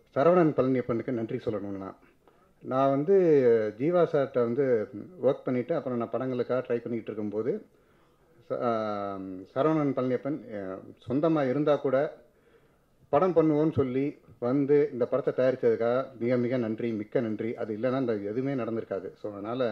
சரவணன் பழனியப்பனுக்கு நன்றி சொல்லணுங்கண்ணா நான் வந்து ஜீவா சார்கிட்ட வந்து ஒர்க் பண்ணிவிட்டு அப்புறம் நான் படங்களுக்காக ட்ரை பண்ணிக்கிட்டு இருக்கும்போது ச- ஆம், சரவணன் பழனியப்பன் சொந்தமாக இருந்தால் கூட படம் பண்ணுவோன்னு சொல்லி வந்து இந்த படத்தை தயாரித்ததுக்காக மிக மிக நன்றி மிக்க நன்றி அது இல்லைன்னா இந்த எதுவுமே நடந்திருக்காது ஸோ அதனால்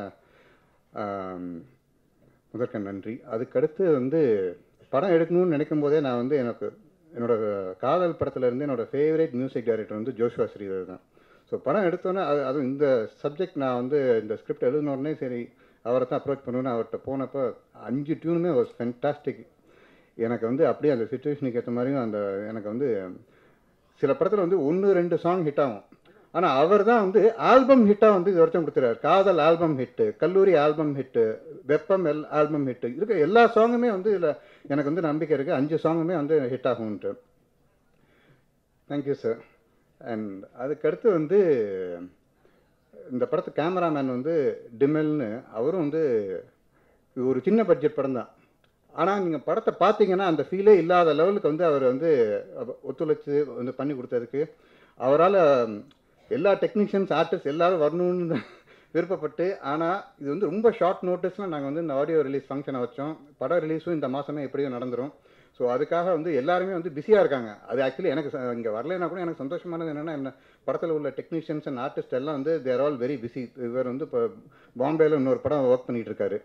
முதற்க நன்றி அதுக்கடுத்து வந்து படம் எடுக்கணும்னு நினைக்கும் போதே நான் வந்து எனக்கு என்னோட காதல் படத்துல இருந்து என்னோட ஃபேவரட் மியூசிக் டைரக்டர் வந்து ஜோஷ்வா ஸ்ரீதர் தான் ஸோ படம் எடுத்தோன்னே அது அதுவும் இந்த சப்ஜெக்ட் நான் வந்து இந்த ஸ்கிரிப்ட் எழுதினோடனே சரி அவரை தான் அப்ரோச் பண்ணுவேன்னு அவர்கிட்ட போனப்போ அஞ்சு டியூனுமே வாஸ் ஃபென்டாஸ்டிக் எனக்கு வந்து அப்படியே அந்த சுச்சுவேஷனுக்கு ஏற்ற மாதிரியும் அந்த எனக்கு வந்து சில படத்தில் வந்து ஒன்று ரெண்டு சாங் ஹிட் ஆகும் ஆனால் அவர் தான் வந்து ஆல்பம் ஹிட்டாக வந்து இது வரைக்கும் கொடுத்துறாரு Kadhal album hit Kalloori album hit Veppam எல் ஆல்பம் ஹிட்டு இருக்க எல்லா சாங்குமே வந்து இதில் எனக்கு வந்து நம்பிக்கை இருக்குது அஞ்சு சாங்குமே வந்து ஹிட் ஆகும்ன்ட்டு தேங்க்யூ சார் அண்ட் அதுக்கடுத்து வந்து இந்த படத்து கேமராமேன் வந்து டிமெல்னு அவரும் வந்து இது ஒரு சின்ன பட்ஜெட் படம் தான் ஆனால் நீங்கள் படத்தை பார்த்தீங்கன்னா அந்த ஃபீலே இல்லாத லெவலுக்கு வந்து அவர் வந்து அப- ஒத்துழைச்சு வந்து பண்ணி கொடுத்ததுக்கு அவரால் எல்லா டெக்னீஷியன்ஸ் ஆர்டிஸ்ட் எல்லாரும் வரணும்னு விருப்பப்பட்டு ஆனால் இது வந்து ரொம்ப ஷார்ட் நோட்டீஸில் நாங்கள் வந்து இந்த ஆடியோ ரிலீஸ் ஃபங்க்ஷனை வச்சோம் படம் ரிலீஸும் இந்த மாதமே எப்படியும் நடந்துரும் ஸோ அதுக்காக வந்து எல்லாருமே வந்து பிஸியாக இருக்காங்க அது ஆக்சுவலி எனக்கு இங்கே வரலைன்னா கூட எனக்கு சந்தோஷமானது என்னென்னா என்ன படத்தில் உள்ள டெக்னீஷியன்ஸ் அண்ட் ஆர்டிஸ்ட் எல்லாம் வந்து தேர் ஆல் வெரி பிஸி இவர் வந்து இப்போ பாம்பேயில் இன்னொரு படம் ஒர்க் பண்ணிட்டு இருக்காரு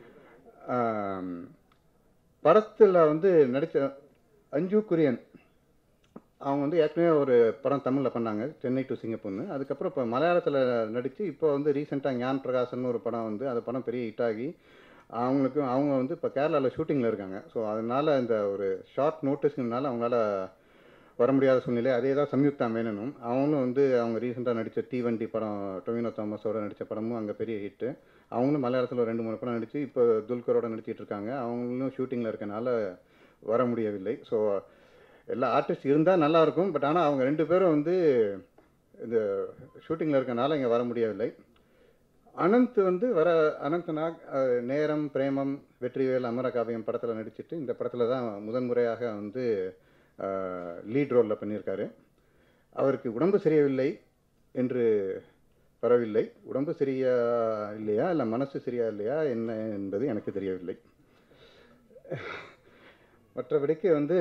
படத்தில் வந்து நடித்த அஞ்சு குரியன் அவங்க வந்து ஏற்கனவே ஒரு படம் தமிழில் பண்ணாங்க சென்னை டு சிங்கப்பூர்னு அதுக்கப்புறம் இப்போ மலையாளத்தில் நடித்து இப்போ வந்து ரீசெண்டாக ஞான் பிரகாசன் ஒரு படம் வந்து அந்த படம் பெரிய ஹிட் ஆகி அவங்களுக்கு அவங்க வந்து இப்போ கேரளாவில் ஷூட்டிங்கில் இருக்காங்க ஸோ அதனால் இந்த ஒரு ஷார்ட் நோட்டீஸ்னால அவங்களால வர முடியாத சூழ்நிலை அதே தான் சம்யுக்தா மேனனும் அவங்களும் வந்து அவங்க ரீசெண்டாக நடித்த தீவண்டி படம் டொவினோ தாமஸோட நடித்த படமும் அங்கே பெரிய ஹிட்டு அவங்களும் மலையாளத்தில் ஒரு ரெண்டு மூணு படம் நடித்து இப்போ துல்கரோட நடிச்சிட்டு இருக்காங்க அவங்களும் ஷூட்டிங்கில் இருக்கனால வர முடியவில்லை ஸோ எல்லா ஆர்டிஸ்ட் இருந்தால் நல்லா இருக்கும் பட் ஆனால் அவங்க ரெண்டு பேரும் வந்து இந்த ஷூட்டிங்கில் இருக்கனால இங்கே வர முடியவில்லை அனந்த் வந்து வர அனந்த் நாக் அஹ், நேரம் பிரேமம் வெற்றிவேல் அமரகாவியம் படத்தில் நடிச்சிட்டு இந்த படத்தில் தான் முதன்முறையாக வந்து லீட் ரோலில் பண்ணியிருக்காரு அவருக்கு உடம்பு சரியவில்லை என்று வரவில்லை உடம்பு சரியா இல்லையா இல்லை மனசு சரியா இல்லையா என்ன என்பது எனக்கு தெரியவில்லை மற்றபடிக்கு வந்து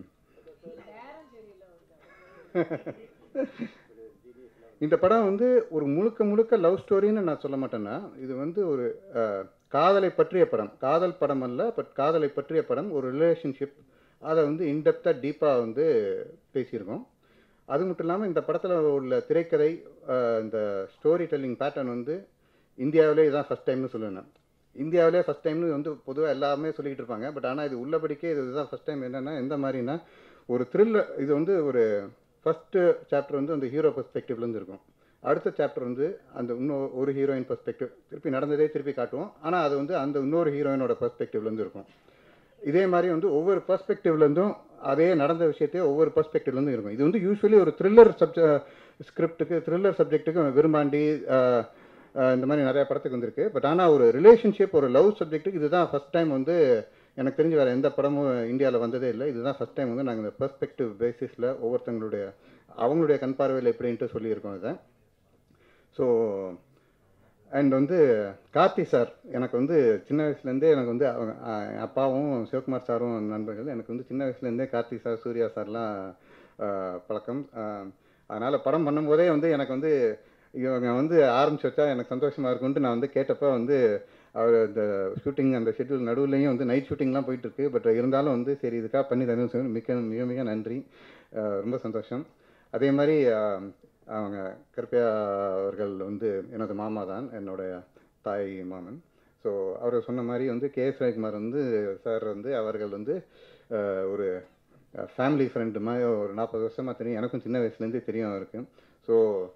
இந்த படம் வந்து ஒரு முழுக்க முழுக்க லவ் ஸ்டோரின்னு நான் சொல்ல மாட்டேன்னா இது வந்து ஒரு அஹ், காதலை பற்றிய படம் காதல் படம் அல்ல பட் காதலை பற்றிய படம் ஒரு ரிலேஷன்ஷிப் அதை வந்து இன்டெப்த்தாக டீப்பாக வந்து பேசியிருக்கோம் அது மட்டும் இல்லாமல் இந்த படத்தில் உள்ள திரைக்கதை அஹ், இந்த ஸ்டோரி டெல்லிங் பேட்டர்ன் வந்து இந்தியாவிலே இதான் ஃபஸ்ட் டைம்னு சொல்லுவேன் நான். இந்தியாவிலே ஃபஸ்ட் டைம்னு வந்து பொதுவாக எல்லாமே சொல்லிக்கிட்டு இருப்பாங்க பட் ஆனால் இது உள்ளபடிக்கே இது இதுதான் ஃபஸ்ட் டைம் என்னென்னா எந்த மாதிரினா ஒரு த்ரில்லர் இது வந்து ஒரு ஃபஸ்ட்டு சாப்டர் வந்து அந்த ஹீரோ பெர்ஸ்பெக்டிவ்லேருந்து இருக்கும் அடுத்த சாப்டர் வந்து அந்த இன்னும் ஒரு ஹீரோயின் பெர்ஸ்பெக்டிவ் திருப்பி நடந்ததே திருப்பி காட்டுவோம் ஆனால் அது வந்து அந்த இன்னொரு ஹீரோயினோட பெர்ஸ்பெக்டிவ்லேருந்து இருக்கும் இதே மாதிரி வந்து ஒவ்வொரு பெர்ஸ்பெக்டிவ்லேருந்தும் அதே நடந்த விஷயத்தையே ஒவ்வொரு பெர்ஸ்பெக்டிவ்லேருந்து இருக்கும் இது வந்து யூஸ்வலி ஒரு த்ரில்லர் சப்ஜ ஸ்கிரிப்டுக்கு த்ரில்லர் சப்ஜெக்ட்டுக்கு விரும்பாண்டி ஆஹ், ஆஹ், இந்த மாதிரி நிறைய படத்துக்கு வந்திருக்கு பட் ஆனால் ஒரு ரிலேஷன்ஷிப் ஒரு லவ் சப்ஜெக்ட்டுக்கு இதுதான் ஃபஸ்ட் டைம் வந்து எனக்கு தெரிஞ்சு வேறு எந்த படமும் இந்தியாவில் வந்ததே இல்லை இதுதான் ஃபஸ்ட் டைம் வந்து நாங்கள் இந்த பெர்ஸ்பெக்டிவ் பேசிஸில் ஒவ்வொருத்தங்களுடைய அவங்களுடைய கண் பார்வையில் எப்படின்ட்டு சொல்லியிருக்கோம் இதை ஸோ அண்ட் வந்து கார்த்தி சார் எனக்கு வந்து சின்ன வயசுலேருந்தே எனக்கு வந்து அவங்க அஹ், என் அப்பாவும் சிவகுமார் சாரும் நண்பர்கள் எனக்கு வந்து சின்ன வயசுலேருந்தே கார்த்தி சார் சூர்யா சார்லாம் அஹ், பழக்கம் அதனால் படம் பண்ணும்போதே வந்து எனக்கு வந்து இவங்க வந்து ஆரம்பிச்சு வச்சா எனக்கு சந்தோஷமாக இருக்கும்ட்டு நான் வந்து கேட்டப்போ வந்து அவர் இந்த ஷூட்டிங் அந்த ஷெட்யூல் நடுவுலையும் வந்து நைட் ஷூட்டிங்லாம் போயிட்டுருக்கு பட் இருந்தாலும் வந்து சரி இதுக்காக பண்ணி தரணும்னு சொல்லி மிக்க மிக மிக நன்றி அஹ், ரொம்ப சந்தோஷம் அதே மாதிரி அஹ், அவங்க கருப்பையா அவர்கள் வந்து எனது மாமா தான் என்னோட தாய் மாமன் ஸோ அவர் சொன்ன மாதிரி வந்து கே எஸ் ரவிக்குமார் வந்து சார் வந்து அவர்கள் வந்து அஹ், ஒரு ஃபேமிலி ஃப்ரெண்டு மாதிரி ஒரு நாற்பது வருஷமாக தெரியும் எனக்கும் சின்ன வயசுலேருந்தே தெரியும் அவருக்கு ஸோ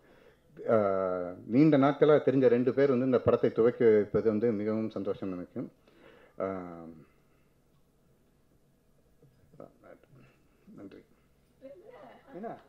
நீண்ட நாட்களாக தெரிஞ்ச ரெண்டு பேர் வந்து இந்த படத்தை துவக்கி வைப்பது வந்து மிகவும் சந்தோஷம் எனக்கு அஹ், நன்றி என்ன